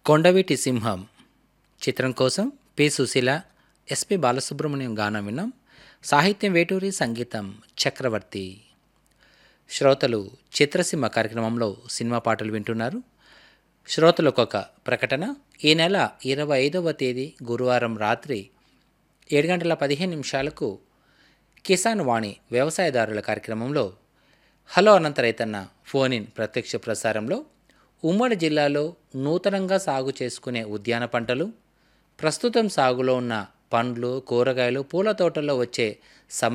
కొండవీటి సింహం చిత్రం కోసం పి సుశీల ఎస్పి బాలసుబ్రహ్మణ్యం గానం విన్నాం సాహిత్యం వేటూరి సంగీతం చక్రవర్తి శ్రోతలు చిత్రసీమ కార్యక్రమంలో సినిమా పాటలు వింటున్నారు శ్రోతలకు ఒక ప్రకటన ఈ నెల ఇరవై ఐదవ తేదీ గురువారం రాత్రి ఏడు గంటల పదిహేను నిమిషాలకు కిసాన్ వాణి వ్యవసాయదారుల కార్యక్రమంలో హలో అనంత రైతన్న ఫోన్ ఇన్ ప్రత్యక్ష ప్రసారంలో ఉమ్మడి జిల్లాలో నూతనంగా సాగు చేసుకునే ఉద్యాన పంటలు ప్రస్తుతం సాగులో ఉన్న పండ్లు కూరగాయలు పూల తోటల్లో వచ్చే సమ